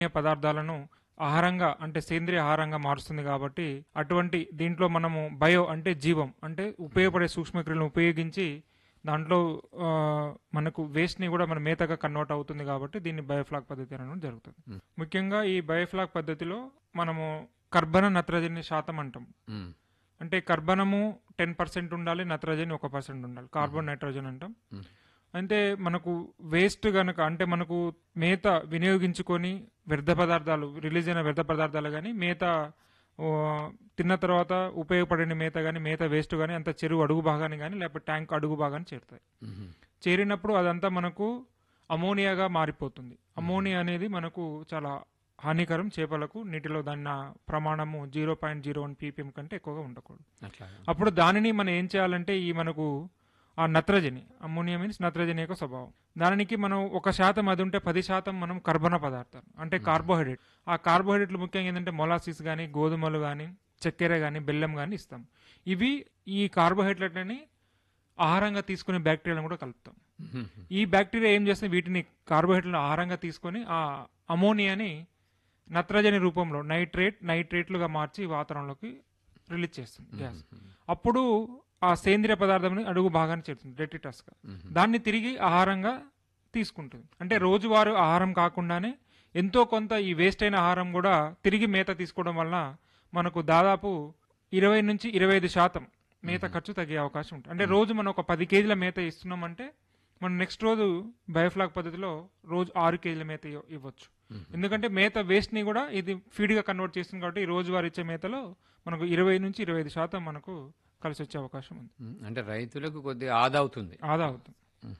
పదార్థాలను ఆహారంగా అంటే సేంద్రియ ఆహారంగా మారుస్తుంది కాబట్టి అటువంటి దీంట్లో మనము బయో అంటే జీవం అంటే ఉపయోగపడే సూక్ష్మక్రియలను ఉపయోగించి దాంట్లో ఆ, మనకు వేస్ట్ ని కూడా మన మేతగా కన్వర్ట్ అవుతుంది కాబట్టి దీన్ని బయోఫ్లాక్ పద్ధతి అనడం జరుగుతుంది మ్. ముఖ్యంగా ఈ బయోఫ్లాక్ పద్ధతిలో మనము కర్బన నత్రజని శాతం అంటాం మ్మ్. అంటే కర్బనము టెన్ పర్సెంట్ ఉండాలి నత్రజని ఒక పర్సెంట్ ఉండాలి కార్బన్ నైట్రోజన్ అంటాం మ్మ్. అంటే మనకు వేస్ట్ గనక అంటే మనకు మేత వినియోగించుకొని వ్యర్థ పదార్థాలు రిలీజ్ అయిన వ్యర్థ పదార్థాలు కానీ మేత ఓ, తిన్న తర్వాత ఉపయోగపడిన మేత కానీ మేత వేస్ట్ కానీ అంత చెరువు అడుగు భాగాన్ని కానీ లేకపోతే ట్యాంక్ అడుగు భాగాన్ని చేరుతాయి మ్మ్. చేరినప్పుడు అదంతా మనకు అమోనియాగా మారిపోతుంది అమోనియా అనేది మనకు చాలా హానికరం చేపలకు నీటిలో దాని నా ప్రమాణము zero point zero one PPM కంటే ఎక్కువగా ఉండకూడదు అట్లాగా అప్పుడు దానిని మనం ఏం చేయాలంటే ఈ మనకు ఆ నత్రజని అమ్మోనియా మీన్స్ నత్రజని యొక్క స్వభావం దానికి మనం ఒక శాతం అది ఉంటే పది శాతం మనం కర్బన పదార్థాలు అంటే కార్బోహైడ్రేట్ ఆ కార్బోహైడ్రేట్లు ముఖ్యంగా ఏంటంటే మొలాసిస్ కానీ గోధుమలు కానీ చక్కెర కానీ బెల్లం కానీ ఇస్తాం ఇవి ఈ కార్బోహైడ్రేట్లని ఆహారంగా తీసుకునే బ్యాక్టీరియాలను కూడా కలుపుతాం మ్మ్. ఈ బ్యాక్టీరియా ఏం చేస్తుంది వీటిని కార్బోహైడ్రేట్లను ఆహారంగా తీసుకొని ఆ అమోనియాని నత్రజని రూపంలో నైట్రేట్ నైట్రేట్లుగా మార్చి వాతావరణంలోకి రిలీజ్ చేస్తుంది గ్యాస్ అప్పుడు ఆ సేంద్రియ పదార్థం అడుగు భాగాన్ని చేరుతుంది డెటిటస్గా మ్మ్. దాన్ని తిరిగి ఆహారంగా తీసుకుంటుంది అంటే రోజువారు ఆహారం కాకుండానే ఎంతో కొంత ఈ వేస్ట్ అయిన ఆహారం కూడా తిరిగి మేత తీసుకోవడం వలన మనకు దాదాపు ఇరవై నుంచి ఇరవై ఐదు శాతం మేత ఖర్చు తగ్గే అవకాశం ఉంటుంది అంటే రోజు మనం ఒక పది కేజీల మేత ఇస్తున్నామంటే మనం నెక్స్ట్ రోజు బయోఫ్లాక్ పద్ధతిలో రోజు ఆరు కేజీల మేత ఇవ్వ- ఇవ్వచ్చు మ్మ్. ఎందుకంటే మేత వేస్ట్ ని కూడా ఇది ఫీడ్ గా కన్వర్ట్ చేస్తుంది కాబట్టి ఈ రోజువారీ ఇచ్చే మేతలో మనకు ఇరవై నుంచి ఇరవై ఐదు శాతం మనకు కలిసి వచ్చే అవకాశం ఉంది మ్మ్. అంటే రైతులకు కొద్దిగా ఆదా అవుతుంది ఆదా అవుతుంది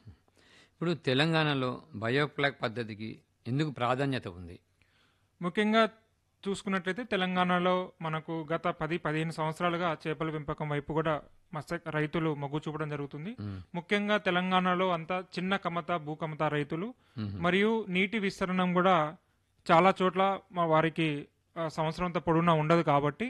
ఇప్పుడు తెలంగాణలో బయోప్లాక్ పద్ధతికి ఎందుకు ప్రాధాన్యత ఉంది ముఖ్యంగా చూసుకున్నట్లయితే తెలంగాణలో మనకు గత పది పదిహేను సంవత్సరాలుగా చేపల పెంపకం వైపు కూడా మత్స్య రైతులు మొగ్గు చూపడం జరుగుతుంది మ్మ్. ముఖ్యంగా తెలంగాణలో అంతా చిన్న కమత భూకమత రైతులు మ్మ్. మరియు నీటి విస్తరణం కూడా చాలా చోట్ల మా వారికి ఆ, సంవత్సరం అంతా పొడవునా ఉండదు కాబట్టి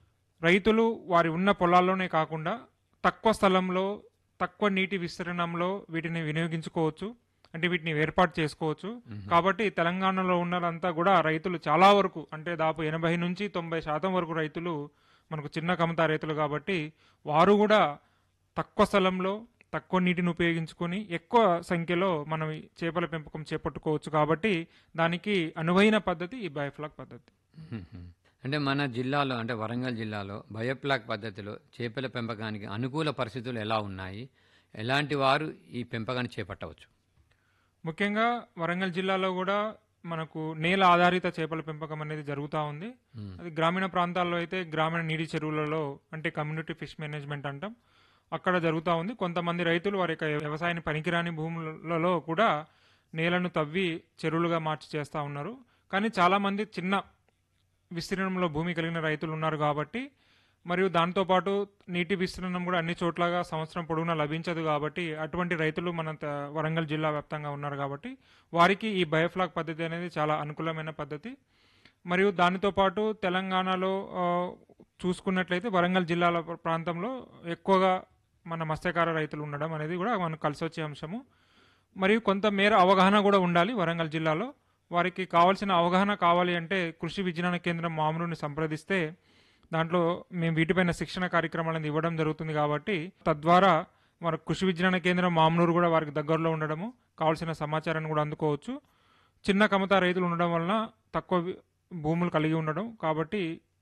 రైతులు వారి ఉన్న పొలాల్లోనే కాకుండా తక్కువ స్థలంలో తక్కువ నీటి విస్తరణంలో వీటిని వినియోగించుకోవచ్చు అంటే వీటిని ఏర్పాటు చేసుకోవచ్చు కాబట్టి తెలంగాణలో ఉన్నదంతా కూడా రైతులు చాలా వరకు అంటే దాదాపు ఎనభై నుంచి తొంభై శాతం వరకు రైతులు మనకు చిన్న కమతా రైతులు కాబట్టి వారు కూడా తక్కువ స్థలంలో తక్కువ నీటిని ఉపయోగించుకొని ఎక్కువ సంఖ్యలో మనం ఈ చేపల పెంపకం చేపట్టుకోవచ్చు కాబట్టి దానికి అనువైన పద్ధతి ఈ బయోఫ్లాక్ పద్ధతి మ్మ్. అంటే మన జిల్లాలో అంటే వరంగల్ జిల్లాలో బయోప్లాక్ పద్ధతిలో చేపల పెంపకానికి అనుకూల పరిస్థితులు ఎలా ఉన్నాయి ఎలాంటి వారు ఈ పెంపకాన్ని చేపట్టవచ్చు ముఖ్యంగా వరంగల్ జిల్లాలో కూడా మనకు నేల ఆధారిత చేపల పెంపకం అనేది జరుగుతూ ఉంది మ్మ్. అది గ్రామీణ ప్రాంతాల్లో అయితే గ్రామీణ నీటి చెరువులలో అంటే కమ్యూనిటీ ఫిష్ మేనేజ్మెంట్ అంటాం అక్కడ జరుగుతూ ఉంది కొంతమంది రైతులు వారి యొక్క వ్యవసాయాన్ని పనికిరాని భూములలో కూడా నేలను తవ్వి చెరువులుగా మార్చి చేస్తూ ఉన్నారు కానీ చాలా మంది చిన్న విస్తీర్ణంలో భూమి కలిగిన రైతులు ఉన్నారు కాబట్టి మరియు దాంతోపాటు నీటి విస్తీర్ణం కూడా అన్ని చోట్లగా సంవత్సరం పొడవునా లభించదు కాబట్టి అటువంటి రైతులు మన త- వరంగల్ జిల్లా వ్యాప్తంగా ఉన్నారు కాబట్టి వారికి ఈ బయోఫ్లాక్ పద్ధతి అనేది చాలా అనుకూలమైన పద్ధతి మరియు దానితో పాటు తెలంగాణలో ఆ, చూసుకున్నట్లయితే వరంగల్ జిల్లాల ప్ర- ప్రాంతంలో ఎక్కువగా మన మత్స్యకార రైతులు ఉండడం అనేది కూడా మనకు కలిసి వచ్చే అంశము మరియు కొంత మేర అవగాహన కూడా ఉండాలి వరంగల్ జిల్లాలో వారికి కావాల్సిన అవగాహన కావాలి అంటే కృషి విజ్ఞాన కేంద్రం మామూలుని సంప్రదిస్తే దాంట్లో మేము వీటిపైన శిక్షణ కార్యక్రమాలను ఇవ్వడం జరుగుతుంది కాబట్టి తద్వారా మన కృషి విజ్ఞాన కేంద్రం మామనూరు కూడా వారికి దగ్గరలో ఉండడము కావాల్సిన సమాచారాన్ని కూడా అందుకోవచ్చు చిన్న కమతా రైతులు ఉండడం వలన తక్కువ వి- భూములు కలిగి ఉండడం కాబట్టి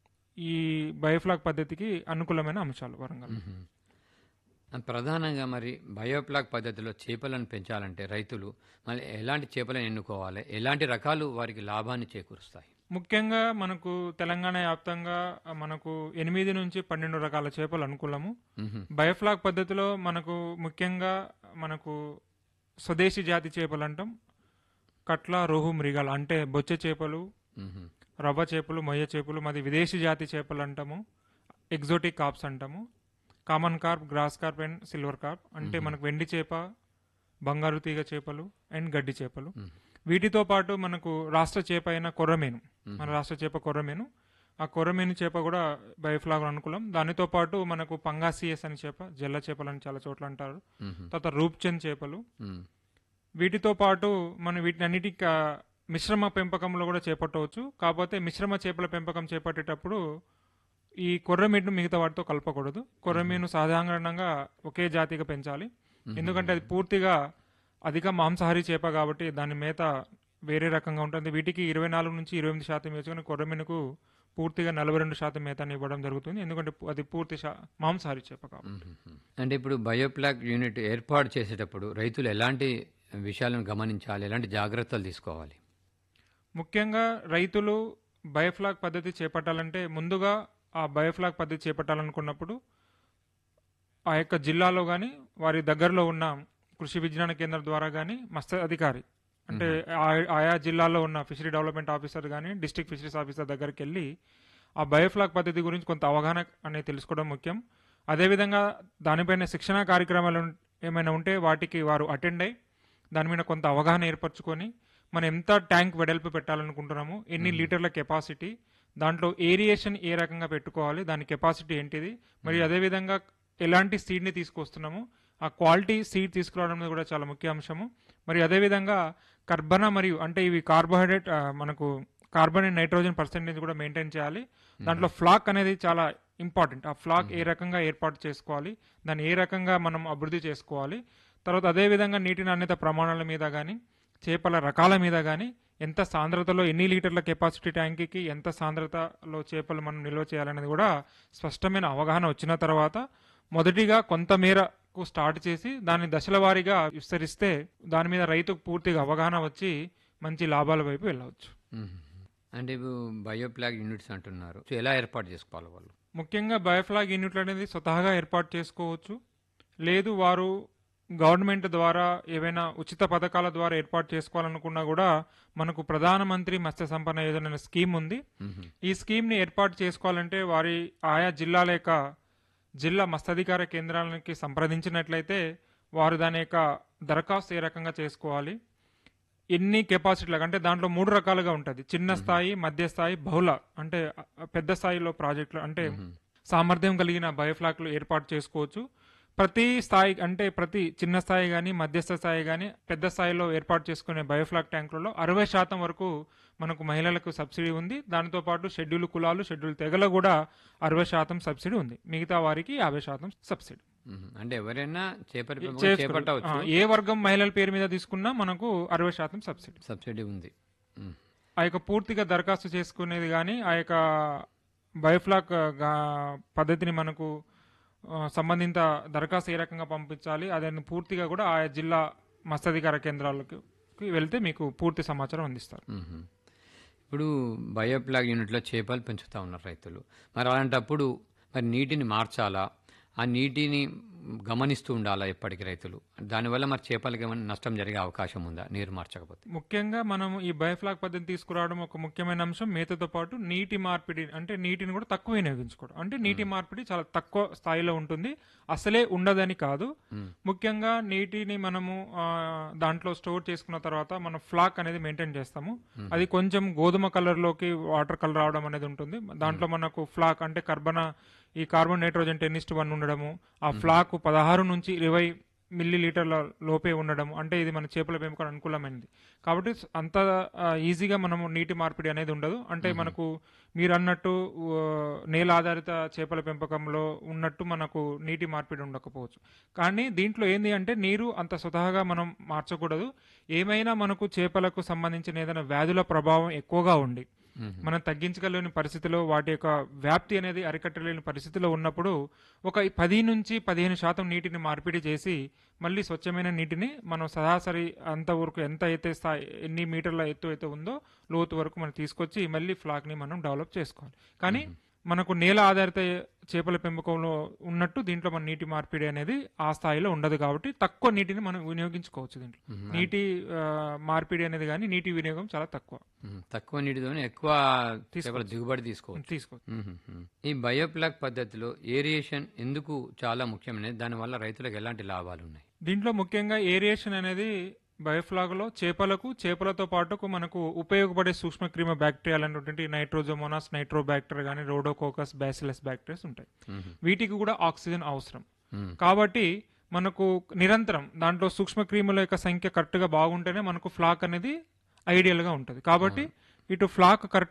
ఈ బయోఫ్లాక్ పద్ధతికి అనుకూలమైన అంశాలు వరంగల్ మ్మ్. ప్రధానంగా మరి బయోప్లాక్ పద్ధతిలో చేపలను పెంచాలంటే రైతులు మళ్ళీ ఎలాంటి చేపలను ఎన్నుకోవాలి ఎలాంటి రకాలు వారికి లాభాన్ని చేకూరుస్తాయి ముఖ్యంగా మనకు తెలంగాణ వ్యాప్తంగా మనకు ఎనిమిది నుంచి పన్నెండు రకాల చేపలు అనుకూలము మ్మ్. బయోఫ్లాక్ పద్ధతిలో మనకు ముఖ్యంగా మనకు స్వదేశీ జాతి చేపలు అంటాం కట్ల రోహు మృగాలు అంటే బొచ్చ చేపలు మ్మ్. రవ్వ చేపలు మొయ్య చేపలు మాది విదేశీ జాతి చేపలు అంటాము ఎగ్జోటిక్ కార్ప్స్ అంటాము common carp grass carp and silver carp అంటే మనకు వెండి చేప బంగారు తీగ చేపలు అండ్ గడ్డి చేపలు మ్మ్. వీటితో పాటు మనకు రాష్ట్ర చేప అయిన కొర్రమేను మన రాష్ట్ర చేప కొర్రమేను ఆ కొర్రమేను చేప కూడా బయోఫ్లాగ్ అనుకూలం దానితో పాటు మనకు పంగాసియస్ అనే చేప జల్ల చేపలు అని చాలా చోట్ల అంటారు మ్మ్. తర్వాత రూప్చంద్ చేపలు మ్మ్. వీటితో పాటు మనం వీటిని అన్నిటికి మిశ్రమ పెంపకంలో కూడా చేపట్టవచ్చు కాకపోతే మిశ్రమ చేపల పెంపకం చేపట్టేటప్పుడు ఈ కొర్రమీనును మిగతా వాటితో కలపకూడదు కొర్రమీను సాధారణంగా ఒకే జాతిగా పెంచాలి ఎందుకంటే అది పూర్తిగా అధిక మాంసాహారి చేప కాబట్టి దాని మేత వేరే రకంగా ఉంటుంది వీటికి ఇరవై నాలుగు నుంచి ఇరవై ఎనిమిది శాతం వేసుకుని కొర్రమీనుకు పూర్తిగా నలభై రెండు శాతం మేతని ఇవ్వడం జరుగుతుంది ఎందుకంటే పు- అది పూర్తి శా- మాంసాహారి చేప కాబట్టి మ్మ్. అంటే ఇప్పుడు బయోప్లాక్ యూనిట్ ఏర్పాటు చేసేటప్పుడు రైతులు ఎలాంటి విషయాలను గమనించాలి ఎలాంటి జాగ్రత్తలు తీసుకోవాలి ముఖ్యంగా రైతులు బయోఫ్లాగ్ పద్ధతి చేపట్టాలంటే ముందుగా ఆ బయోఫ్లాగ్ పద్ధతి చేపట్టాలనుకున్నప్పుడు ఆ యొక్క జిల్లాలో కానీ వారి దగ్గరలో ఉన్న కృషి విజ్ఞాన కేంద్రం ద్వారా కానీ మత్స్య అధికారి అంటే ఆ- ఆయా జిల్లాలో ఉన్న ఫిషరీ డెవలప్మెంట్ ఆఫీసర్ కానీ డిస్ట్రిక్ట్ ఫిషరీస్ ఆఫీసర్ దగ్గరికి వెళ్ళి ఆ బయోఫ్లాగ్ పద్ధతి గురించి కొంత అవగాహన అనేది తెలుసుకోవడం ముఖ్యం అదేవిధంగా దానిపైన శిక్షణ కార్యక్రమాలు ఉం- ఏమైనా ఉంటే వాటికి వారు అటెండ్ అయ్యి దాని మీద కొంత అవగాహన ఏర్పరచుకొని మనం ఎంత ట్యాంక్ వెడల్పు పెట్టాలనుకుంటున్నాము ఎన్ని లీటర్ల కెపాసిటీ దాంట్లో ఏరియేషన్ ఏ రకంగా పెట్టుకోవాలి దాని కెపాసిటీ ఏంటిది మరి అదేవిధంగా ఎలాంటి సీడ్ని తీసుకొస్తున్నాము ఆ క్వాలిటీ సీడ్ తీసుకురావడం అనేది కూడా చాలా ముఖ్య అంశము మరి అదేవిధంగా కర్బన మరియు అంటే ఇవి కార్బోహైడ్రేట్ ఆ, మనకు కార్బన్ అండ్ నైట్రోజన్ పర్సెంటేజ్ కూడా మెయింటైన్ చేయాలి దాంట్లో ఫ్లాక్ అనేది చాలా ఇంపార్టెంట్ ఆ ఫ్లాక్ ఏ రకంగా ఏర్పాటు చేసుకోవాలి దాన్ని ఏ రకంగా మనం అభివృద్ధి చేసుకోవాలి తర్వాత అదేవిధంగా నీటి నాణ్యత ప్రమాణాల మీద కానీ చేపల రకాల మీద కానీ ఎంత సాంద్రతలో ఎన్ని లీటర్ల కెపాసిటీ ట్యాంక్కి ఎంత సాంద్రతలో చేపలు మనం నిల్వ చేయాలనేది కూడా స్పష్టమైన అవగాహన వచ్చిన తర్వాత మొదటిగా కొంత మేరకు స్టార్ట్ చేసి దాన్ని దశల వారీగా విస్తరిస్తే దాని మీద రైతుకు పూర్తిగా అవగాహన వచ్చి మంచి లాభాల వైపు వెళ్ళవచ్చు మ్మ్. అంటే ఇప్పుడు బయోప్లాక్ యూనిట్స్ అంటున్నారు సో ఎలా ఏర్పాటు చేసుకోవాలి వాళ్ళు ముఖ్యంగా బయోఫ్లాగ్ యూనిట్లు అనేది స్వతహాగా ఏర్పాటు చేసుకోవచ్చు లేదు వారు గవర్నమెంట్ ద్వారా ఏవైనా ఉచిత పథకాల ద్వారా ఏర్పాటు చేసుకోవాలనుకున్నా కూడా మనకు ప్రధానమంత్రి మత్స్య సంపన్న యోజన అనే స్కీమ్ ఉంది మ్మ్. ఈ స్కీమ్ని ఏర్పాటు చేసుకోవాలంటే వారి ఆయా జిల్లాల యొక్క జిల్లా మత్స్యాధికార కేంద్రాలకి సంప్రదించినట్లయితే వారు దాని యొక్క దరఖాస్తు ఏ రకంగా చేసుకోవాలి ఎన్ని కెపాసిటీలకు అంటే దాంట్లో మూడు రకాలుగా ఉంటుంది చిన్న స్థాయి మధ్య స్థాయి బహుళ అంటే అ- పెద్ద స్థాయిలో ప్రాజెక్టులు అంటే సామర్థ్యం కలిగిన బయోఫ్లాక్లు ఏర్పాటు చేసుకోవచ్చు ప్రతి స్థాయి అంటే ప్రతి చిన్న స్థాయి కానీ మధ్యస్థ స్థాయి కానీ పెద్ద స్థాయిలో ఏర్పాటు చేసుకునే బయోఫ్లాక్ ట్యాంకులలో అరవై శాతం వరకు మనకు మహిళలకు సబ్సిడీ ఉంది దానితో పాటు షెడ్యూల్ కులాలు షెడ్యూల్ తెగల కూడా అరవై శాతం సబ్సిడీ ఉంది మిగతా వారికి యాభై శాతం సబ్సిడీ మ్మ్. అంటే ఎవరైనా చేపల పెంపకం చేసుకో- చేపట్టవచ్చు ఆ, ఏ వర్గం మహిళల పేరు మీద తీసుకున్నా మనకు అరవై శాతం సబ్సిడీ సబ్సిడీ ఉంది మ్మ్. ఆ యొక్క పూర్తిగా దరఖాస్తు చేసుకునేది కానీ ఆ యొక్క బయోఫ్లాక్ ఆ, గా- పద్ధతిని మనకు ఆ, సంబంధిత దరఖాస్తు ఏ రకంగా పంపించాలి అదని పూర్తిగా కూడా ఆయా జిల్లా మత్స్యాధికార కేంద్రాలకు వెళ్తే మీకు పూర్తి సమాచారం అందిస్తారు మ్మ్. ఇప్పుడు బయోప్లాగ్ యూనిట్లో చేపలు పెంచుతూ ఉన్నారు రైతులు మరి అలాంటప్పుడు మరి నీటిని మార్చాలా ఆ నీటిని గమనిస్తూ ఉండాలా ఎప్పటికీ రైతులు దానివల్ల మరి చేపలకి ఏమైనా నష్టం జరిగే అవకాశం ఉందా నీరు మార్చకపోతే ముఖ్యంగా మనం ఈ బయోఫ్లాక్ పద్ధతి తీసుకురావడం ఒక ముఖ్యమైన అంశం మేతతో పాటు నీటి మార్పిడి అంటే నీటిని కూడా తక్కువ వినియోగించుకోవడం అంటే నీటి మార్పిడి చాలా తక్కువ స్థాయిలో ఉంటుంది అసలే ఉండదని కాదు ముఖ్యంగా నీటిని మనము ఆ, దాంట్లో స్టోర్ చేసుకున్న తర్వాత మనం ఫ్లాక్ అనేది మెయింటైన్ చేస్తాము అది కొంచెం గోధుమ కలర్ లోకి వాటర్ కలర్ రావడం అనేది ఉంటుంది దాంట్లో మనకు ఫ్లాక్ అంటే కర్బన ఈ carbon nitrogen ten is to one ఉండడము ఆ ఫ్లాక్ పదహారు నుంచి ఇరవై మిల్లీ లీటర్ల లోపే ఉండడం అంటే ఇది మన చేపల పెంపకం అనుకూలమైనది కాబట్టి అంత ఆ, ఈజీగా మనము నీటి మార్పిడి అనేది ఉండదు అంటే మనకు మీరు అన్నట్టు ఆ, నేల ఆధారిత చేపల పెంపకంలో ఉన్నట్టు మనకు నీటి మార్పిడి ఉండకపోవచ్చు కానీ దీంట్లో ఏంది అంటే నీరు అంత స్వతహాగా మనం మార్చకూడదు ఏమైనా మనకు చేపలకు సంబంధించిన ఏదైనా వ్యాధుల ప్రభావం ఎక్కువగా ఉండి మనం తగ్గించగలేని పరిస్థితిలో వాటి యొక్క వ్యాప్తి అనేది అరికట్టలేని పరిస్థితిలో ఉన్నప్పుడు ఒక పది నుంచి పదిహేను శాతం నీటిని మార్పిడి చేసి మళ్ళీ స్వచ్ఛమైన నీటిని మనం సరాసరి అంత వరకు ఎంత అయితే స్థాయి ఎన్ని మీటర్ల ఎత్తు అయితే ఉందో లోతు వరకు మనం తీసుకొచ్చి మళ్ళీ ఫ్లాక్ని మనం డెవలప్ చేసుకోవాలి కానీ మనకు నేల ఆధారిత చేపల పెంపకంలో ఉన్నట్టు దీంట్లో మన నీటి మార్పిడి అనేది ఆ స్థాయిలో ఉండదు కాబట్టి తక్కువ నీటిని మనం వినియోగించుకోవచ్చు దీంట్లో నీటి ఆ, మార్పిడి అనేది కానీ నీటి వినియోగం చాలా తక్కువ మ్మ్. తక్కువ నీటితోనే ఎక్కువ చేపల దిగుబడి తీసుకోవచ్చు తీసుకోవచ్చు మ్మ్. మ్మ్. ఈ బయోప్లాక్ పద్ధతిలో ఏరియేషన్ ఎందుకు చాలా ముఖ్యమైనది దానివల్ల రైతులకు ఎలాంటి లాభాలు ఉన్నాయి దీంట్లో ముఖ్యంగా ఏరియేషన్ అనేది బయోఫ్లాగ్లో చేపలకు చేపలతో పాటు మనకు ఉపయోగపడే సూక్ష్మక్రిమ బ్యాక్టీరియాలు అనేటువంటి నైట్రోజోమోనాస్ నైట్రోబ్యాక్టర్ కానీ రోడోకోకస్ బ్యాసిలస్ బ్యాక్టీరియాస్ ఉంటాయి మ్మ్. వీటికి కూడా ఆక్సిజన్ అవసరం మ్మ్. కాబట్టి మనకు నిరంతరం దాంట్లో సూక్ష్మక్రిముల యొక్క సంఖ్య కరెక్ట్గా బాగుంటేనే మనకు ఫ్లాక్ అనేది ఐడియల్గా ఉంటుంది కాబట్టి ఇటు ఫ్లాక్ కరెక్ట్